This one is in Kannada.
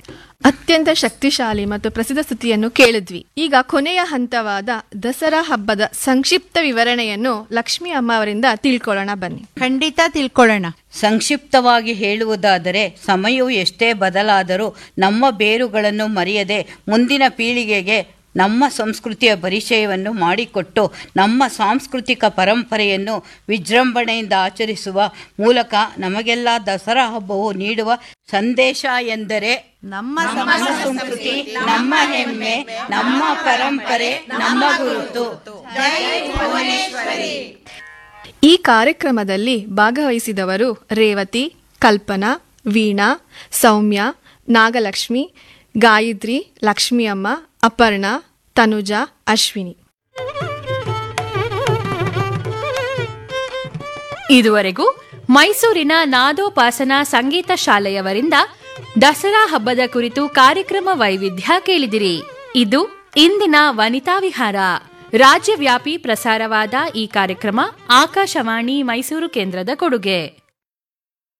ಅತ್ಯಂತ ಶಕ್ತಿಶಾಲಿ ಮತ್ತು ಪ್ರಸಿದ್ಧ ಸ್ತುತಿಯನ್ನು ಕೇಳಿದ್ವಿ ಈಗ ಕೊನೆಯ ಹಂತವಾದ ದಸರಾ ಹಬ್ಬದ ಸಂಕ್ಷಿಪ್ತ ವಿವರಣೆಯನ್ನು ಲಕ್ಷ್ಮಿ ಅಮ್ಮ ಅವರಿಂದ ತಿಳ್ಕೊಳ್ಳೋಣ ಬನ್ನಿ ಖಂಡಿತ ತಿಳ್ಕೊಳ್ಳೋಣ ಸಂಕ್ಷಿಪ್ತವಾಗಿ ಹೇಳುವುದಾದರೆ ಸಮಯವು ಎಷ್ಟೇ ಬದಲಾದರೂ ನಮ್ಮ ಬೇರುಗಳನ್ನು ಮರೆಯದೆ ಮುಂದಿನ ಪೀಳಿಗೆಗೆ ನಮ್ಮ ಸಂಸ್ಕೃತಿಯ ಪರಿಚಯವನ್ನು ಮಾಡಿಕೊಟ್ಟು ನಮ್ಮ ಸಾಂಸ್ಕೃತಿಕ ಪರಂಪರೆಯನ್ನು ವಿಜೃಂಭಣೆಯಿಂದ ಆಚರಿಸುವ ಮೂಲಕ ನಮಗೆಲ್ಲ ದಸರಾ ಹಬ್ಬವು ನೀಡುವ ಸಂದೇಶ ಎಂದರೆ ನಮ್ಮ ನಮ್ಮ ಸಂಸ್ಕೃತಿ ನಮ್ಮ ಹೆಮ್ಮೆ ನಮ್ಮ ಪರಂಪರೆ ನಮ್ಮ ಗುರುತು ಈ ಕಾರ್ಯಕ್ರಮದಲ್ಲಿ ಭಾಗವಹಿಸಿದವರು ರೇವತಿ ಕಲ್ಪನಾ ವೀಣಾ ಸೌಮ್ಯ ನಾಗಲಕ್ಷ್ಮಿ ಗಾಯತ್ರಿ ಲಕ್ಷ್ಮಿ ಅಮ್ಮ ಅಪರ್ಣಾ ತನುಜಾ ಅಶ್ವಿನಿ ಇದುವರೆಗೂ ಮೈಸೂರಿನ ನಾದೋಪಾಸನಾ ಸಂಗೀತ ಶಾಲೆಯವರಿಂದ ದಸರಾ ಹಬ್ಬದ ಕುರಿತು ಕಾರ್ಯಕ್ರಮ ವೈವಿಧ್ಯ ಕೇಳಿದಿರಿ ಇದು ಇಂದಿನ ವನಿತಾ ವಿಹಾರ ರಾಜ್ಯವ್ಯಾಪಿ ಪ್ರಸಾರವಾದ ಈ ಕಾರ್ಯಕ್ರಮ ಆಕಾಶವಾಣಿ ಮೈಸೂರು ಕೇಂದ್ರದ ಕೊಡುಗೆ